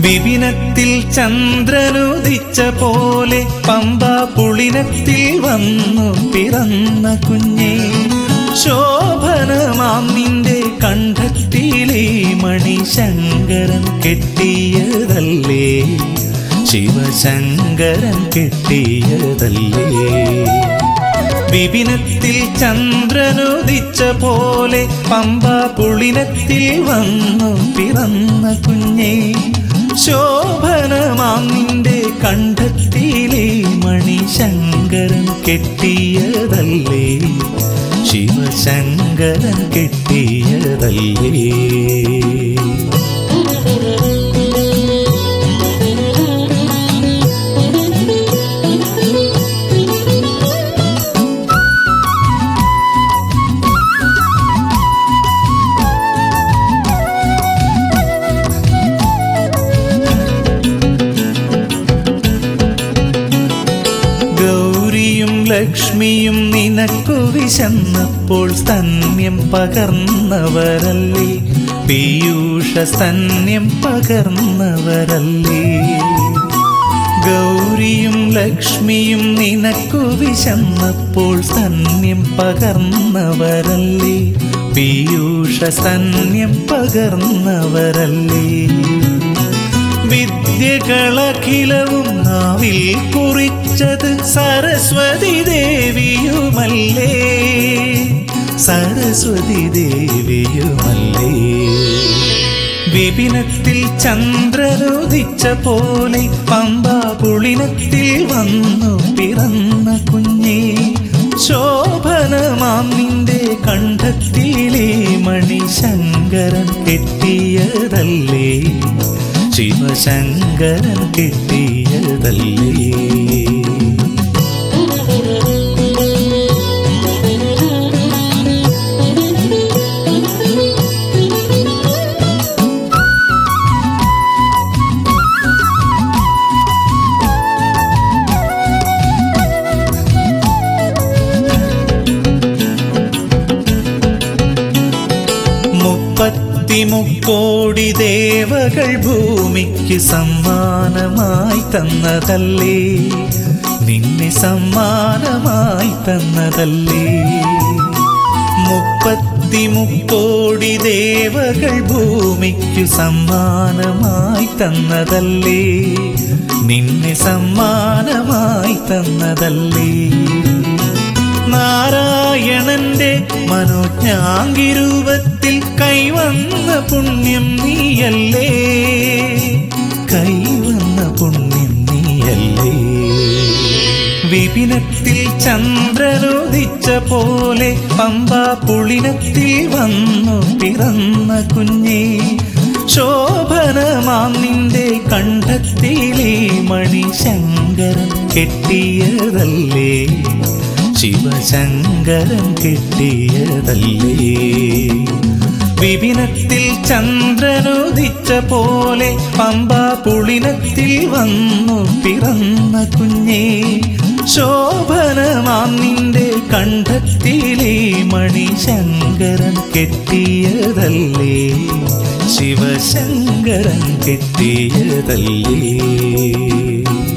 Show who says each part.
Speaker 1: വിപിനത്തിൽ ചന്ദ്രനുദിച്ച പോലെ പമ്പ പുളിനത്തിൽ വന്നു പിറന്ന കുഞ്ഞേ ശോഭനമാം നിന്റെ കണ്ഠത്തിലെ മണി ശങ്കരൻ കെട്ടിയതല്ലേ ശിവശങ്കരൻ കെട്ടിയതല്ലേ വിപിനത്തിൽ ചന്ദ്രനുദിച്ച പോലെ പമ്പ പുളിനത്തിൽ വന്നു പിറന്ന കുഞ്ഞേ ശോഭനമാം നിന്റെ കണ്ഠത്തിലെ മണി ശങ്കരൻ കെട്ടിയതല്ലേ ശിവശങ്കരൻ കെട്ടിയതല്ലേ ഗൗരിയും ലക്ഷ്മിയും നിനക്കു വിശന്നപ്പോൾ സ്തന്യം പകർന്നവരല്ലേ പീയൂഷ സ്തന്യം പകർന്നവരല്ലേ ഗൗരിയും ലക്ഷ്മിയും നിനക്കു വിശന്നപ്പോൾ സ്തന്യം പകർന്നവരല്ലേ പീയൂഷ സ്തന്യം പകർന്നവരല്ലേ വിദ്യകളഖിലവും നാവിൽ കുറിച്ചത് സരസ്വതി ദേവിയുമല്ലേ സരസ്വതി ദേവിയുമല്ലേ വിപിനത്തിൽ ചന്ദ്രനുദിച്ച പോലെ പമ്പ പുളിനത്തിൽ വന്നു പിറന്ന കുഞ്ഞേ ശോഭനമാം നിന്റെ കണ്ഠത്തിലെ മണി ശങ്കരൻ കെട്ടിയതല്ലേ ശിവശങ്കരൻ കെട്ടിയതല്ലേ മുപ്പത്തിമുക്കോടി ദേവകൾ ഭൂമിക്ക് സമ്മാനമായി തന്നതല്ലേ നിന്നെ സമ്മാനമായി തന്നതല്ലേ മുപ്പത്തിമുക്കോടി ദേവകൾ ഭൂമിക്ക് സമ്മാനമായി തന്നതല്ലേ നിന്നെ സമ്മാനമായി തന്നതല്ലേ നാരായണന്റെ മനോജ്ഞാങ്കിരൂപത്തിൽ കൈവന്ന പുണ്യം നീയല്ലേ കൈവന്ന പുണ്യം നീയല്ലേ വിപിനത്തിൽ ചന്ദ്രനുദിച്ച പോലെ പമ്പ പുളിനത്തിൽ വന്നു പിറന്ന കുഞ്ഞേ ശോഭനമാം നിന്റെ കണ്ഠത്തിലെ മണി ശങ്കരൻ കെട്ടിയതല്ലേ ശിവശങ്കരൻ കെട്ടിയതല്ലേ വിപിനത്തിൽ ചന്ദ്രനുദിച്ച പോലെ പമ്പ പുളിനത്തിൽ വന്നു പിറന്ന കുഞ്ഞേ ശോഭനമാം നിന്റെ കണ്ഠത്തിലെ മണി ശങ്കരൻ കെട്ടിയതല്ലേ ശിവശങ്കരൻ കെട്ടിയതല്ലേ